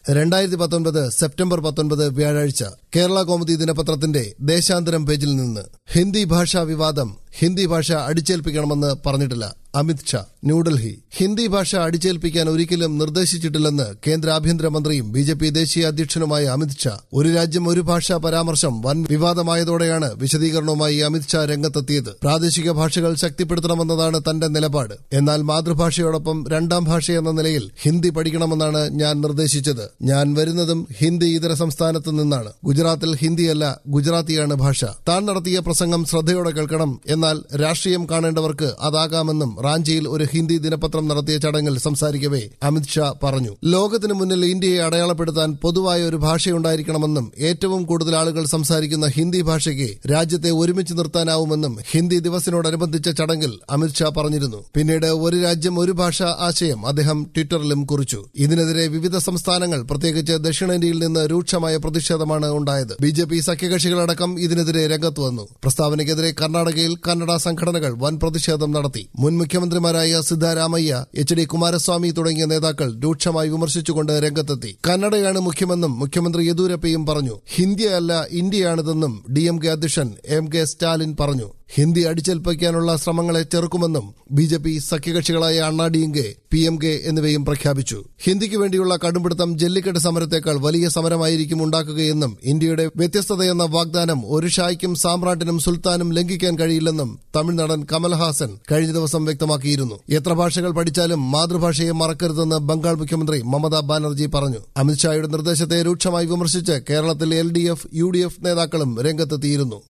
രണ്ടായിരത്തി പത്തൊൻപത് സെപ്റ്റംബർ പത്തൊൻപത് വ്യാഴാഴ്ച കേരള കൗമുദി ദിനപത്രത്തിന്റെ ദേശാന്തരം പേജിൽ നിന്ന് ഹിന്ദി ഭാഷാ വിവാദം ഹിന്ദി ഭാഷ അടിച്ചേൽപ്പിക്കണമെന്ന് പറഞ്ഞിട്ടില്ല അമിത് ഷാ ന്യൂഡൽഹി ഹിന്ദി ഭാഷ അടിച്ചേൽപ്പിക്കാൻ ഒരിക്കലും നിർദ്ദേശിച്ചിട്ടില്ലെന്ന് കേന്ദ്ര ആഭ്യന്തരമന്ത്രിയും ബി ജെ പി ദേശീയ അധ്യക്ഷനുമായ അമിത് ഷാ ഒരു രാജ്യം ഒരു ഭാഷാ പരാമർശം വൻ വിവാദമായതോടെയാണ് വിശദീകരണവുമായി അമിത് ഷാ രംഗത്തെത്തിയത് പ്രാദേശിക ഭാഷകൾ ശക്തിപ്പെടുത്തണമെന്നതാണ് തന്റെ നിലപാട് എന്നാൽ മാതൃഭാഷയോടൊപ്പം രണ്ടാം ഭാഷയെന്ന നിലയിൽ ഹിന്ദി പഠിക്കണമെന്നാണ് ഞാൻ നിർദ്ദേശിച്ചത് ഞാൻ വരുന്നതും ഹിന്ദി ഇതര സംസ്ഥാനത്ത് നിന്നാണ് ഗുജറാത്തിൽ ഹിന്ദിയല്ല ഗുജറാത്തിയാണ് ഭാഷ താൻ നടത്തിയ പ്രസംഗം ശ്രദ്ധയോടെ കേൾക്കണം എന്നാൽ രാഷ്ട്രീയം കാണേണ്ടവർക്ക് അതാകാമെന്നും റാഞ്ചിയിൽ ഒരു ഹിന്ദി ദിനപത്രം നടത്തിയ ചടങ്ങിൽ സംസാരിക്കവേ അമിത് ഷാ പറഞ്ഞു ലോകത്തിനു മുന്നിൽ ഇന്ത്യയെ അടയാളപ്പെടുത്താൻ പൊതുവായ ഒരു ഭാഷയുണ്ടായിരിക്കണമെന്നും ഏറ്റവും കൂടുതൽ ആളുകൾ സംസാരിക്കുന്ന ഹിന്ദി ഭാഷയ്ക്ക് രാജ്യത്തെ ഒരുമിച്ച് നിർത്താനാവുമെന്നും ഹിന്ദി ദിവസിനോടനുബന്ധിച്ച ചടങ്ങിൽ അമിത് ഷാ പറഞ്ഞിരുന്നു പിന്നീട് ഒരു രാജ്യം ഒരു ഭാഷ ആശയം അദ്ദേഹം ട്വിറ്ററിലും കുറിച്ചു ഇതിനെതിരെ വിവിധ സംസ്ഥാനങ്ങൾ പ്രത്യേകിച്ച് ദക്ഷിണേന്ത്യയിൽ നിന്ന് രൂക്ഷമായ പ്രതിഷേധമാണ് ഉണ്ടായത് ബി ജെ പി സഖ്യകക്ഷികളടക്കം ഇതിനെതിരെ രംഗത്ത് വന്നു പ്രസ്താവനയ്ക്കെതിരെ കർണാടകയിൽ കന്നഡ സംഘടനകൾ വൻ പ്രതിഷേധം നടത്തി മുൻ മുഖ്യമന്ത്രിമാരായ സിദ്ധാരാമയ്യ എച്ച് ഡി കുമാരസ്വാമി തുടങ്ങിയ നേതാക്കൾ രൂക്ഷമായി വിമർശിച്ചുകൊണ്ട് രംഗത്തെത്തി കന്നഡയാണ് മുഖ്യമെന്നും മുഖ്യമന്ത്രി യെദ്യൂരപ്പയും പറഞ്ഞു ഹിന്ദിയല്ല ഇന്ത്യയാണിതെന്നും ഡി എം കെ അധ്യക്ഷൻ എം കെ സ്റ്റാലിൻ പറഞ്ഞു ഹിന്ദി അടിച്ചേൽപ്പിക്കാനുള്ള ശ്രമങ്ങളെ ചെറുക്കുമെന്നും ബി ജെ പി സഖ്യകക്ഷികളായ Anna D M K P M K എന്നിവയും പ്രഖ്യാപിച്ചു ഹിന്ദിക്ക് വേണ്ടിയുള്ള കടുംപിടുത്തം ജല്ലിക്കെട്ട് സമരത്തേക്കാൾ വലിയ സമരമായിരിക്കും ഉണ്ടാക്കുകയെന്നും ഇന്ത്യയുടെ വ്യത്യസ്തതയെന്ന വാഗ്ദാനം ഒരു ഷായ്ക്കും സാമ്രാട്ടിനും സുൽത്താനും ലംഘിക്കാൻ കഴിയില്ലെന്നും തമിഴ്നടൻ കമൽഹാസൻ കഴിഞ്ഞ ദിവസം വ്യക്തമാക്കിയിരുന്നു എത്ര ഭാഷകൾ പഠിച്ചാലും മാതൃഭാഷയെ മറക്കരുതെന്ന് ബംഗാൾ മുഖ്യമന്ത്രി മമതാ ബാനർജി പറഞ്ഞു അമിത്ഷായുടെ നിർദ്ദേശത്തെ രൂക്ഷമായി വിമർശിച്ച് കേരളത്തിൽ L D F U D F നേതാക്കളും രംഗത്തെത്തിയിരുന്നു